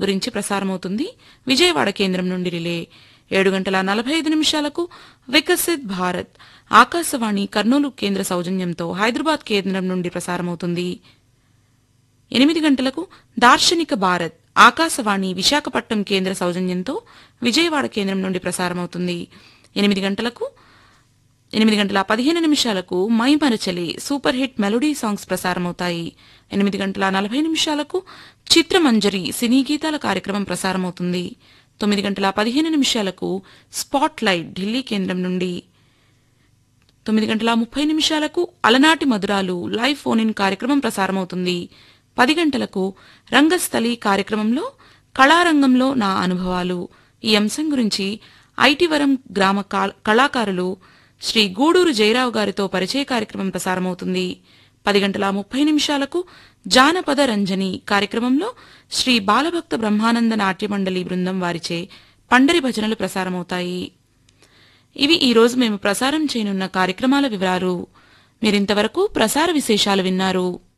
గురించి ప్రసారమవుతుంది విజయవాడ కేంద్రం నుండి రిలే ఏడు గంటల నలభై ఐదు నిమిషాలకు వికసిత్ భారత్ ఆకాశవాణి కర్నూలు కేంద్ర సౌజన్యంతో హైదరాబాద్ కేంద్రం నుండి ప్రసారమవుతుంది ఎనిమిది గంటలకు దార్శనిక భారత్ ఆకాశవాణి విశాఖపట్నం కేంద్ర సౌజన్యంతో విజయవాడ కేంద్రం నుండి ప్రసారమవుతుంది ఎనిమిది గంటలకు ఎనిమిది గంటల పదిహేను నిమిషాలకు మై మరచలి సూపర్ హిట్ మెలోడీ సాంగ్స్ ప్రసారమవుతాయి ఎనిమిది గంటల నలభై నిమిషాలకు చిత్రమంజరి సినీ గీతాల కార్యక్రమం ప్రసారమవుతుంది తొమ్మిది గంటల పదిహేను నిమిషాలకు స్పాట్ లైట్ ఢిల్లీ కేంద్రం నుండి తొమ్మిది గంటల ముప్పై నిమిషాలకు అలనాటి మధురాలు లైవ్ ఫోన్ ఇన్ కార్యక్రమం ప్రసారమవుతుంది పది గంటలకు రంగస్థలి కార్యక్రమంలో కళారంగంలో నా అనుభవాలు ఈ అంశం గురించి ఐటివరం గ్రామ కా- కళాకారులు శ్రీ గూడూరు జయరావు గారితో పరిచయ కార్యక్రమం ప్రసారమవుతుంది పది గంటల ముప్పై నిమిషాలకు జానపద రంజని కార్యక్రమంలో శ్రీ బాలభక్త బ్రహ్మానంద నాట్య మండలి బృందం వారిచే పండరి భజనలు ప్రసారమవుతాయి ఇవి ఈ రోజు మేము ప్రసారం చేయనున్న కార్యక్రమాల వివరాలు మీరింతవరకు ప్రసార విశేషాలు విన్నారు